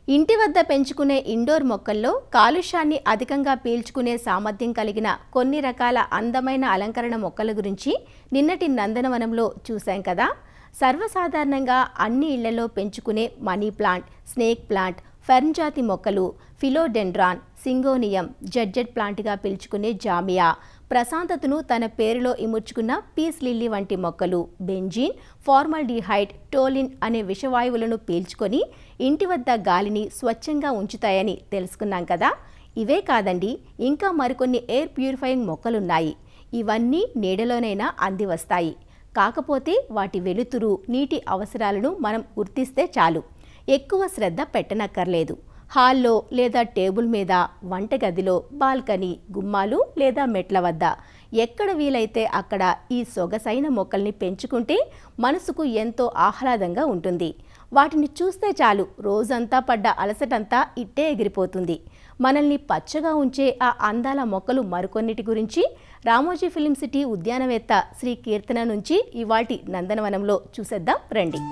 ఇంటి వద్ద పెంచుకునే ఇండోర్ మొక్కల్లో కాలుష్యాన్ని అధికంగా పీల్చుకునే సామర్థ్యం కలిగిన కొన్ని రకాల అందమైన అలంకరణ మొక్కల గురించి నిన్నటి నందనవనంలో చూశాం కదా సర్వసాధారణంగా అన్ని ఇళ్లలో పెంచుకునే money plant snake plant fern జాతి మొక్కలు ఫిలోడెండ్రాన్ సింగోనియం జడ్జెడ్ ప్లాంట్గా పిలుచుకునే జామియా ప్రశాంతతను తన పేరులో ఇముడ్చుకున్న పీస్ లిల్లీ వంటి మొక్కలు బెంజీన్ ఫార్మల్డిహైడ్ టోలిన్ అనే విషవాయువులను పీల్చుకొని ఇంటి వద్ద గాలిని స్వచ్ఛంగా ఉంచుతాయని తెలుసుకున్నాం కదా ఇవే కాదండి ఇంకా మరికొన్ని ఎయిర్ ప్యూరిఫైయింగ్ మొక్కలున్నాయి ఇవన్నీ నీడలోనైనా అంది వస్తాయి కాకపోతే వాటి వెలుతురు నీటి అవసరాలను మనం గుర్తిస్తే చాలు ఎక్కువ శ్రద్ధ పెట్టనక్కర్లేదు హాల్లో లేదా టేబుల్ మీద వంటగదిలో బాల్కనీ గుమ్మాలు లేదా మెట్ల వద్ద ఎక్కడ వీలైతే అక్కడ ఈ సొగసైన మొక్కల్ని పెంచుకుంటే మనసుకు ఎంతో ఆహ్లాదంగా ఉంటుంది వాటిని చూస్తే చాలు రోజంతా పడ్డ అలసటంతా ఇట్టే ఎగిరిపోతుంది మనల్ని పచ్చగా ఉంచే ఆ అందాల మొక్కలు మరికొన్నిటి గురించి రామోజీ ఫిలిం సిటీ ఉద్యానవేత్త శ్రీ కీర్తన నుంచి ఇవాటి నందనవనంలో చూసేద్దాం రండి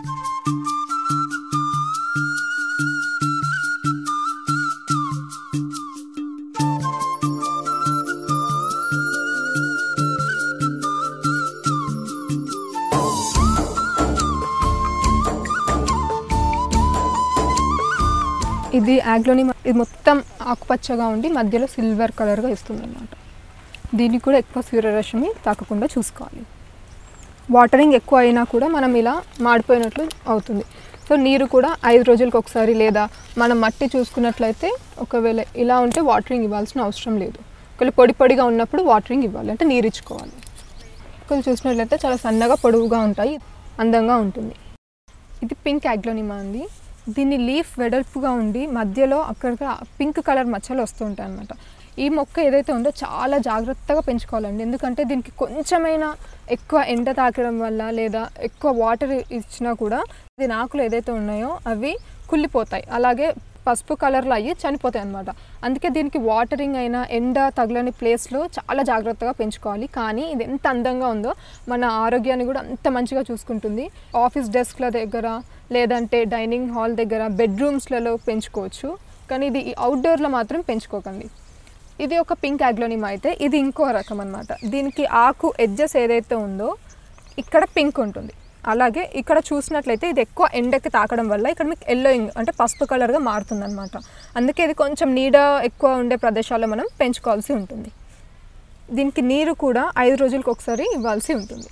ఇది యాగ్లోని ఇది మొత్తం ఆకుపచ్చగా ఉండి మధ్యలో సిల్వర్ కలర్గా ఇస్తుంది అనమాట దీనికి కూడా ఎక్కువ సూర్యరశ్మి తాకకుండా చూసుకోవాలి వాటరింగ్ ఎక్కువ అయినా కూడా మనం ఇలా మాడిపోయినట్లు అవుతుంది సో నీరు కూడా ఐదు రోజులకు ఒకసారి లేదా మనం మట్టి చూసుకున్నట్లయితే ఒకవేళ ఇలా ఉంటే వాటరింగ్ ఇవ్వాల్సిన అవసరం లేదు ఒకవేళ పొడి పొడిగా ఉన్నప్పుడు వాటరింగ్ ఇవ్వాలి అంటే నీరు ఇచ్చుకోవాలి ఒకవేళ చూసినట్లయితే చాలా సన్నగా పొడవుగా ఉంటాయి అందంగా ఉంటుంది ఇది పింక్ యాగ్లోనిమా అండి దీని లీఫ్ వెడల్పుగా ఉండి మధ్యలో అక్కడికి పింక్ కలర్ మచ్చలు వస్తూ ఉంటాయి అనమాట ఈ మొక్క ఏదైతే ఉందో చాలా జాగ్రత్తగా పెంచుకోవాలండి ఎందుకంటే దీనికి కొంచెమైనా ఎక్కువ ఎండ తాకడం వల్ల లేదా ఎక్కువ వాటర్ ఇచ్చినా కూడా దీని ఆకులు ఏదైతే ఉన్నాయో అవి కుళ్ళిపోతాయి అలాగే పసుపు కలర్లో అయ్యి చనిపోతాయి అనమాట అందుకే దీనికి వాటరింగ్ అయినా ఎండ తగలని ప్లేస్లో చాలా జాగ్రత్తగా పెంచుకోవాలి కానీ ఇది ఎంత అందంగా ఉందో మన ఆరోగ్యాన్ని కూడా అంత మంచిగా చూసుకుంటుంది ఆఫీస్ డెస్క్ల దగ్గర లేదంటే డైనింగ్ హాల్ దగ్గర బెడ్రూమ్స్లలో పెంచుకోవచ్చు కానీ ఇది అవుట్డోర్లో మాత్రం పెంచుకోకండి ఇది ఒక పింక్ యాగ్లోనిమా అయితే ఇది ఇంకో రకం అనమాట దీనికి ఆకు ఎడ్జెస్ ఏదైతే ఉందో ఇక్కడ పింక్ ఉంటుంది అలాగే ఇక్కడ చూసినట్లయితే ఇది ఎక్కువ ఎండకి తాకడం వల్ల ఇక్కడ మీకు ఎల్లోయింగ్ అంటే పసుపు కలర్గా మారుతుంది అనమాట అందుకే ఇది కొంచెం నీడ ఎక్కువ ఉండే ప్రదేశాల్లో మనం పెంచుకోవాల్సి ఉంటుంది దీనికి నీరు కూడా ఐదు రోజులకు ఒకసారి ఇవ్వాల్సి ఉంటుంది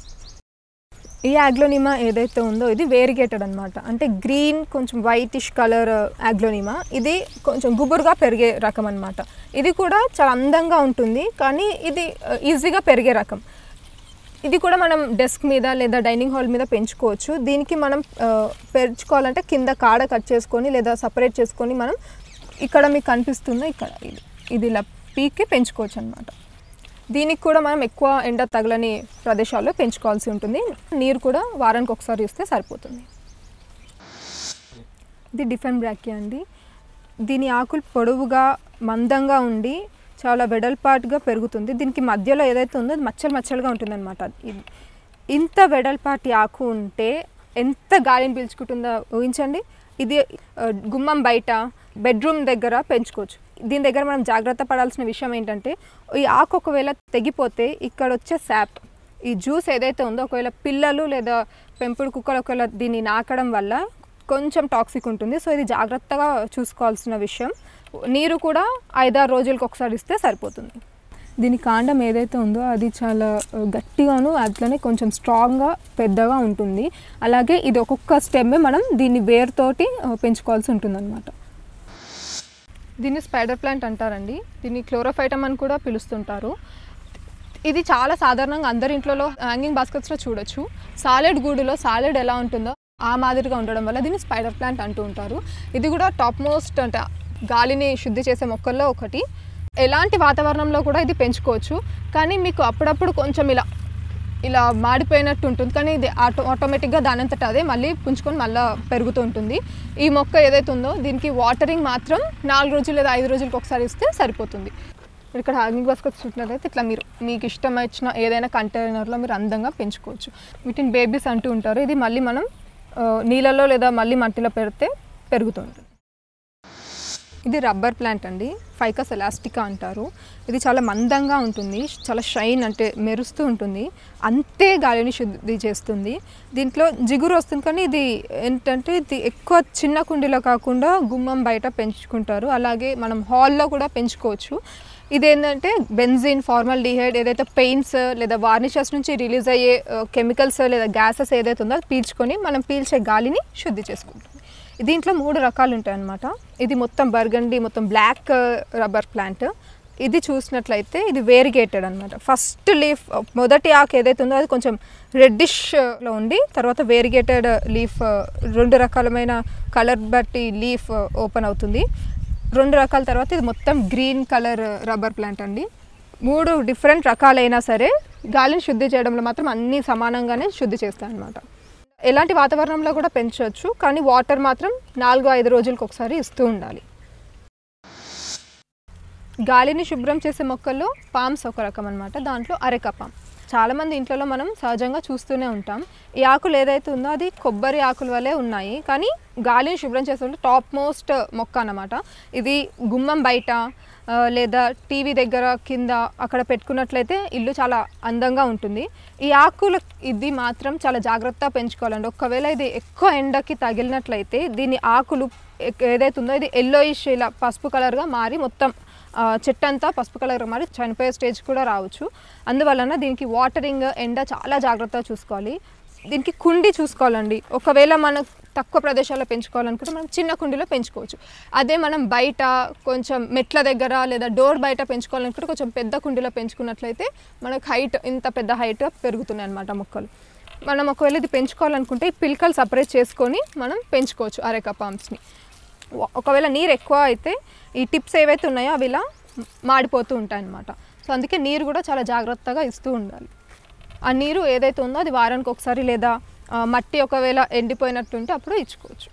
ఈ యాగ్లోనిమా ఏదైతే ఉందో ఇది వేరిగేటెడ్ అనమాట అంటే గ్రీన్ కొంచెం వైటిష్ కలర్ యాగ్లోనిమా ఇది కొంచెం గుబురుగా పెరిగే రకం అనమాట ఇది కూడా చాలా అందంగా ఉంటుంది కానీ ఇది ఈజీగా పెరిగే రకం ఇది కూడా మనం డెస్క్ మీద లేదా డైనింగ్ హాల్ మీద పెంచుకోవచ్చు దీనికి మనం ఆ, పెంచుకోవాలంటే కింద కాడ కట్ చేసుకొని లేదా సపరేట్ చేసుకొని మనం ఇక్కడ మీకు కనిపిస్తుందో ఇక్కడ ఇది ఇది ఇలా పీకి పెంచుకోవచ్చు అనమాట దీనికి కూడా మనం ఎక్కువ ఎండ తగలని ప్రదేశాల్లో పెంచుకోవాల్సి ఉంటుంది నీరు కూడా వారానికి ఒకసారి ఇస్తే సరిపోతుంది ఇది డిఫెన్ బ్రాక్కి అండి దీని ఆకులు పొడవుగా మందంగా ఉండి చాలా వెడల్పాటుగా పెరుగుతుంది దీనికి మధ్యలో ఏదైతే ఉందో అది మచ్చలు మచ్చలుగా ఉంటుందన్నమాట ఇది ఇంత వెడల్పాటి ఆకు ఉంటే ఎంత గాలిని పీల్చుకుంటుందో ఊహించండి ఇది ఆ, గుమ్మం బయట బెడ్రూమ్ దగ్గర పెంచుకోవచ్చు దీని దగ్గర మనం జాగ్రత్త పడాల్సిన విషయం ఏంటంటే ఈ ఆకు ఒకవేళ తెగిపోతే ఇక్కడ వచ్చే శాప్ ఈ జ్యూస్ ఏదైతే ఉందో ఒకవేళ పిల్లలు లేదా పెంపుడు కుక్కలు ఒకవేళ దీన్ని నాకడం వల్ల కొంచెం టాక్సిక్ ఉంటుంది సో ఇది జాగ్రత్తగా చూసుకోవాల్సిన విషయం నీరు కూడా ఐదారు రోజులకు ఒకసారి ఇస్తే సరిపోతుంది దీని కాండం ఏదైతే ఉందో అది చాలా ఆ, గట్టిగాను అట్లనే కొంచెం స్ట్రాంగ్గా పెద్దగా ఉంటుంది అలాగే ఇది ఒక్కొక్క స్టెమ్మే మనం దీన్ని వేరుతోటి ఆ, పెంచుకోవాల్సి ఉంటుంది అనమాట దీన్ని స్పైడర్ ప్లాంట్ అంటారండి దీన్ని క్లోరోఫైటమ్ అని కూడా పిలుస్తుంటారు ఇది చాలా సాధారణంగా అందరి ఇంట్లో హ్యాంగింగ్ బాస్కెట్స్లో చూడొచ్చు సాలెడ్ గూడులో సాలెడ్ ఎలా ఉంటుందో ఆ మాదిరిగా ఉండడం వల్ల దీన్ని స్పైడర్ ప్లాంట్ అంటూ ఉంటారు ఇది కూడా టాప్ మోస్ట్ అంటే గాలిని శుద్ధి చేసే మొక్కల్లో ఒకటి ఎలాంటి వాతావరణంలో కూడా ఇది పెంచుకోవచ్చు కానీ మీకు అప్పుడప్పుడు కొంచెం ఇలా ఇలా మాడిపోయినట్టు ఉంటుంది కానీ ఇది ఆటో ఆటోమేటిక్గా దానంతట అదే మళ్ళీ పుంజుకొని మళ్ళీ పెరుగుతూ ఉంటుంది ఈ మొక్క ఏదైతే ఉందో దీనికి వాటరింగ్ మాత్రం నాలుగు రోజులు లేదా ఐదు రోజులకు ఒకసారి ఇస్తే సరిపోతుంది మీరు ఇక్కడ హ్యాంగింగ్ బాస్కెట్స్ చూసినట్లయితే ఇట్లా మీరు మీకు ఇష్టం వచ్చిన ఏదైనా కంటైనర్లో మీరు అందంగా పెంచుకోవచ్చు వీటిని బేబీస్ అంటూ ఉంటారు ఇది మళ్ళీ మనం ఆ, నీళ్ళలో లేదా మళ్ళీ మట్టిలో పెడితే పెరుగుతూ ఉంటుంది ఇది రబ్బర్ ప్లాంట్ అండి ఫైకస్ ఎలాస్టికా అంటారు ఇది చాలా మందంగా ఉంటుంది చాలా షైన్ అంటే మెరుస్తూ ఉంటుంది అంతే గాలిని శుద్ధి చేస్తుంది దీంట్లో జిగురు వస్తుంది కానీ ఇది ఏంటంటే ఇది ఎక్కువ చిన్న కుండీలో కాకుండా గుమ్మం బయట పెంచుకుంటారు అలాగే మనం హాల్లో కూడా పెంచుకోవచ్చు ఇదేంటంటే బెంజిన్ ఫార్మల్ డిహైడ్ ఏదైతే పెయింట్స్ లేదా వార్నిషెస్ నుంచి రిలీజ్ అయ్యే కెమికల్స్ లేదా గ్యాసెస్ ఏదైతే ఉందో అది పీల్చుకొని మనం పీల్చే గాలిని శుద్ధి చేసుకుంటుంది దీంట్లో మూడు రకాలు ఉంటాయి అన్నమాట ఇది మొత్తం బర్గండి మొత్తం బ్లాక్ రబ్బర్ ప్లాంట్ ఇది చూసినట్లయితే ఇది వేరిగేటెడ్ అనమాట ఫస్ట్ లీఫ్ మొదటి ఆకు ఏదైతే ఉందో అది కొంచెం రెడ్డిష్లో ఉండి తర్వాత వేరిగేటెడ్ లీఫ్ రెండు రకాలమైన కలర్ బట్టి లీఫ్ ఓపెన్ అవుతుంది రెండు రకాల తర్వాత ఇది మొత్తం గ్రీన్ కలర్ రబ్బర్ ప్లాంట్ అండి మూడు డిఫరెంట్ రకాలైనా సరే గాలిని శుద్ధి చేయడంలో మాత్రం అన్నీ సమానంగానే శుద్ధి చేస్తాయి అన్నమాట ఎలాంటి వాతావరణంలో కూడా పెంచవచ్చు కానీ వాటర్ మాత్రం నాలుగు ఐదు రోజులకు ఒకసారి ఇస్తూ ఉండాలి గాలిని శుభ్రం చేసే మొక్కల్లో పామ్స్ ఒక రకం అనమాట దాంట్లో అరెక పామ్ చాలామంది ఇంట్లో మనం సహజంగా చూస్తూనే ఉంటాం ఈ ఆకులు ఏదైతే ఉందో అది కొబ్బరి ఆకుల వలె ఉన్నాయి కానీ గాలిని శుభ్రం చేసే టాప్ మోస్ట్ మొక్క అన్నమాట ఇది గుమ్మం బయట ఆ, లేదా టీవీ దగ్గర కింద అక్కడ పెట్టుకున్నట్లయితే ఇల్లు చాలా అందంగా ఉంటుంది ఈ ఆకులు ఇది మాత్రం చాలా జాగ్రత్తగా పెంచుకోవాలండి ఒకవేళ ఇది ఎక్కువ ఎండకి తగిలినట్లయితే దీని ఆకులు ఎక్- ఏదైతే ఉందో ఇది ఎల్లోయిష్ ఇలా పసుపు కలర్గా మారి మొత్తం ఆ, చెట్టు అంతా పసుపు కలర్ మారి చనిపోయే స్టేజ్ కూడా రావచ్చు అందువలన దీనికి వాటరింగ్ ఎండ చాలా జాగ్రత్తగా చూసుకోవాలి దీనికి కుండి చూసుకోవాలండి ఒకవేళ మనం తక్కువ ప్రదేశాల్లో పెంచుకోవాలనుకుంటే మనం చిన్న కుండీలో పెంచుకోవచ్చు అదే మనం బయట కొంచెం మెట్ల దగ్గర లేదా డోర్ బయట పెంచుకోవాలనుకుంటే కొంచెం పెద్ద కుండీలో పెంచుకున్నట్లయితే మనకు హైట్ ఇంత పెద్ద హైట్ పెరుగుతున్నాయి అన్నమాట మొక్కలు మనం ఒకవేళ ఇది పెంచుకోవాలనుకుంటే ఈ పిలకలు సపరేట్ చేసుకొని మనం పెంచుకోవచ్చు అరెక పామ్స్ని ఒ- ఒకవేళ నీరు ఎక్కువ అయితే ఈ టిప్స్ ఏవైతే ఉన్నాయో అవి ఇలా మాడిపోతూ ఉంటాయి అన్నమాట సో అందుకే నీరు కూడా చాలా జాగ్రత్తగా ఇస్తూ ఉండాలి ఆ నీరు ఏదైతే ఉందో అది వారానికి ఒకసారి లేదా ఆ, మట్టి ఒకవేళ ఎండిపోయినట్టుంటే అప్పుడు ఇచ్చుకోవచ్చు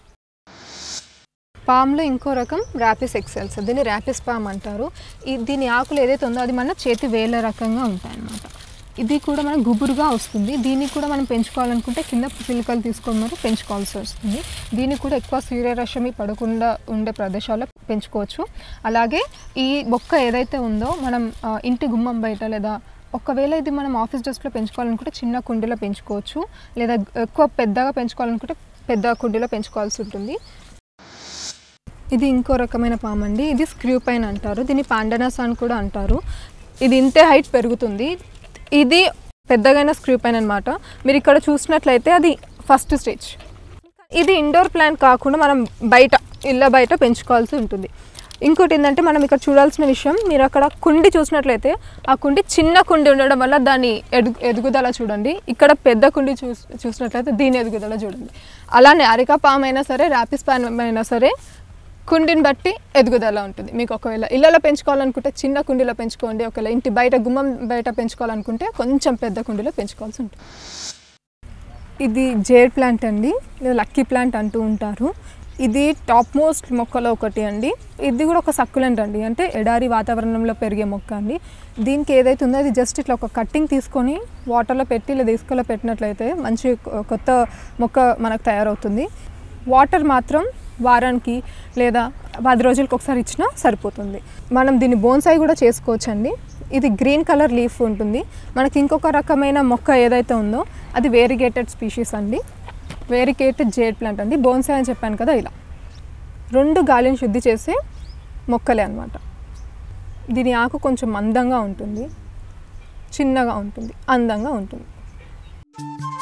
పామ్లో ఇంకో రకం ర్యాపిస్ ఎక్సెల్స్ దీన్ని ర్యాపిస్ పామ్ అంటారు ఈ దీని ఆకులు ఏదైతే ఉందో అది మన చేతి వేల రకంగా ఉంటాయి అన్నమాట ఇది కూడా మనం గుబురుగా వస్తుంది దీన్ని కూడా మనం పెంచుకోవాలనుకుంటే కింద పిలకలు తీసుకొని మరి పెంచుకోవాల్సి వస్తుంది దీన్ని కూడా ఎక్కువ సూర్యరశ్మి పడకుండా ఉండే ప్రదేశాల్లో పెంచుకోవచ్చు అలాగే ఈ మొక్క ఏదైతే ఉందో మనం ఆ, ఇంటి గుమ్మం బయట లేదా ఒకవేళ ఇది మనం ఆఫీస్ డస్ట్లో పెంచుకోవాలనుకుంటే చిన్న కుండీలో పెంచుకోవచ్చు లేదా ఎక్కువ పెద్దగా పెంచుకోవాలనుకుంటే పెద్ద కుండీలో పెంచుకోవాల్సి ఉంటుంది ఇది ఇంకో రకమైన పాము అండి ఇది స్క్రూ పైన్ అంటారు దీన్ని పాండనాస్ అని కూడా అంటారు ఇది ఇంతే హైట్ పెరుగుతుంది ఇది పెద్దగైన స్క్రూ పైన్ అనమాట మీరు ఇక్కడ చూసినట్లయితే అది ఫస్ట్ స్టేజ్ ఇది ఇండోర్ ప్లాంట్ కాకుండా మనం బయట ఇళ్ళ బయట పెంచుకోవాల్సి ఉంటుంది ఇంకోటి ఏంటంటే మనం ఇక్కడ చూడాల్సిన విషయం మీరు అక్కడ కుండి చూసినట్లయితే ఆ కుండి చిన్న కుండి ఉండడం వల్ల దాని ఎదుగు ఎదుగుదల చూడండి ఇక్కడ పెద్ద కుండి చూ చూసినట్లయితే దీని ఎదుగుదల చూడండి అలానే అరికా పామ్ అయినా సరే ర్యాపిస్ పామ్ అయినా సరే కుండిని బట్టి ఎదుగుదల ఉంటుంది మీకు ఒకవేళ ఇళ్ళలో పెంచుకోవాలనుకుంటే చిన్న కుండీలో పెంచుకోండి ఒకవేళ ఇంటి బయట గుమ్మం బయట పెంచుకోవాలనుకుంటే కొంచెం పెద్ద కుండీలో పెంచుకోవాల్సి ఉంటుంది ఇది జేడ్ ప్లాంట్ అండి లేదా లక్కీ ప్లాంట్ అంటూ ఉంటారు ఇది టాప్ మోస్ట్ మొక్కలో ఒకటి అండి ఇది కూడా ఒక సక్కులెంట్ అండి అంటే ఎడారి వాతావరణంలో పెరిగే మొక్క అండి దీనికి ఏదైతే ఉందో అది జస్ట్ ఇట్లా ఒక కట్టింగ్ తీసుకొని వాటర్లో పెట్టి లేదా ఇసుకలో పెట్టినట్లయితే మంచి కొ- కొత్త మొక్క మనకు తయారవుతుంది వాటర్ మాత్రం వారానికి లేదా పది రోజులకు ఒకసారి ఇచ్చినా సరిపోతుంది మనం దీన్ని బోన్సాయి కూడా చేసుకోవచ్చండి ఇది గ్రీన్ కలర్ లీఫ్ ఉంటుంది మనకి ఇంకొక రకమైన మొక్క ఏదైతే ఉందో అది వేరిగేటెడ్ స్పీషీస్ అండి వేరిగేటెడ్ జేడ్ ప్లాంట్ అండి బోన్సాయి అని చెప్పాను కదా ఇలా రెండు గాలిని శుద్ధి చేసే మొక్కలే అన్నమాట దీని ఆకు కొంచెం మందంగా ఉంటుంది చిన్నగా ఉంటుంది అందంగా ఉంటుంది